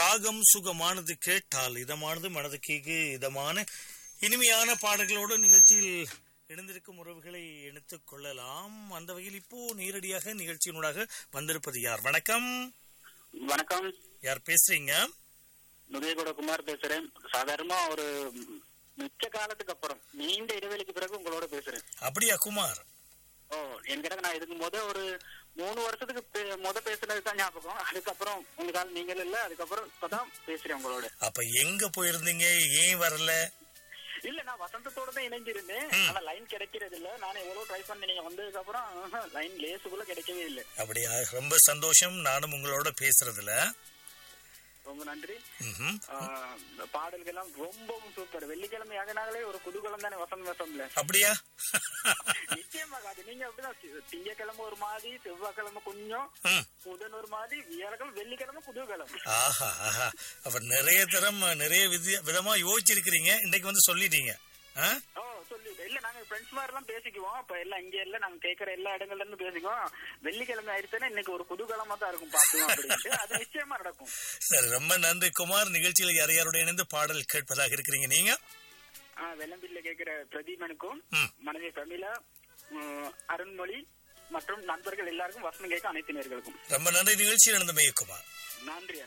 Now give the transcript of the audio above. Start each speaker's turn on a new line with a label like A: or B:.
A: ராகம் சுகமானது கேட்டால் இதமானது மனதுக்கு இதமான இனிமையான பாடல்களோடு நிகழ்ச்சியில் இணைந்திருக்கும் உறவுகளை இணைத்துக் கொள்ளலாம் அந்த வகையில் இப்போ நேரடியாக நிகழ்ச்சியினூடாக வந்திருப்பது யார் வணக்கம்
B: வணக்கம்
A: யார் பேசுறீங்க
B: நுதயகோட குமார் பேசுறேன் சாதாரணமா ஒரு மிச்ச காலத்துக்கு அப்புறம் நீண்ட இடைவெளிக்கு பிறகு உங்களோட பேசுறேன்
A: அப்படியா குமார்
B: ஓ என்கிட்ட நான் இதுக்கு முத ஒரு மூணு வருஷத்துக்கு பே- முத பேசுனது தான் ஞாபகம் அதுக்கப்புறம் உங்களால் நீங்கள் இல்ல அதுக்கப்புறம் இப்பதான் பேசுறேன் உங்களோட
A: அப்ப எங்க போயிருந்தீங்க ஏன் வரல
B: இல்ல நான் வசந்தத்தோட தான் இணைஞ்சிருந்தேன் ஆனா லைன் கிடைக்கிறது இல்ல நான் எவ்வளவு ட்ரை பண்ண நீங்க வந்ததுக்கு அப்புறம் லைன் லேசுக்குள்ள கிடைக்கவே இல்லை
A: அப்படியா ரொம்ப சந்தோஷம் நானும் உங்களோட பேசுறதுல
B: ரொம்ப நன்றி
A: ம்ஹும்.
B: ஆஹ், இந்த பாடல்கள்லாம் ரொம்பவும் சூப்பர் வெள்ளிக்கிழமை ஆகினாலே ஒரு குதூகலம் தானே வசந்த வசம்ல
A: அப்படியா
B: நிச்சயமா அது நீங்க அப்படிதான் தி- திங்கட்கிழமை ஒரு மாதிரி செவ்வாய்க்கிழமை கொஞ்சம்
A: ம்.
B: புதன் ஒரு மாதிரி வியாழக்கிழமை வெள்ளிக்கிழமை குதூகலம்
A: ஆஹா ஆஹா அப்ப நிறைய தரம் நிறைய வித விதமா யோசிச்சிருக்கிறீங்க இன்னைக்கு வந்து சொல்லிட்டீங்க ஆ?
B: ஓ சொல்லி இல்ல நாங்க ஃப்ரெண்ட்ஸ் மாதிரி எல்லாம் பேசிக்குவோம் இப்ப எல்லாம் இங்க எல்லாம் நாங்க கேட்கற எல்லா இடங்கள்ல இருந்து பேசிக்குவோம் வெள்ளிக்கிழமை ஆயிடுச்சுன்னா இன்னைக்கு ஒரு குதூகலமா தான் இருக்கும் பாத்துவோம் அப்படின்ட்டு அது நிச்சயமா நடக்கும்
A: சரி ரொம்ப நன்றி குமார் நிகழ்ச்சியில் யார் யாரோட இணைந்து பாடல் கேட்பதாக இருக்கிறீங்க நீங்க
B: ஆஹ் வெள்ளம்பில்ல கேட்கிற பிரதீபனுக்கும்
A: ம்.
B: மனைவி பிரமிளா உம், அருண்மொழி மற்றும் நண்பர்கள் எல்லாருக்கும் வசனம் கேட்க அனைத்து நேர்களுக்கும்
A: ரொம்ப நன்றி நிகழ்ச்சியில் இணைந்த குமார்
B: நன்றி அண்ணா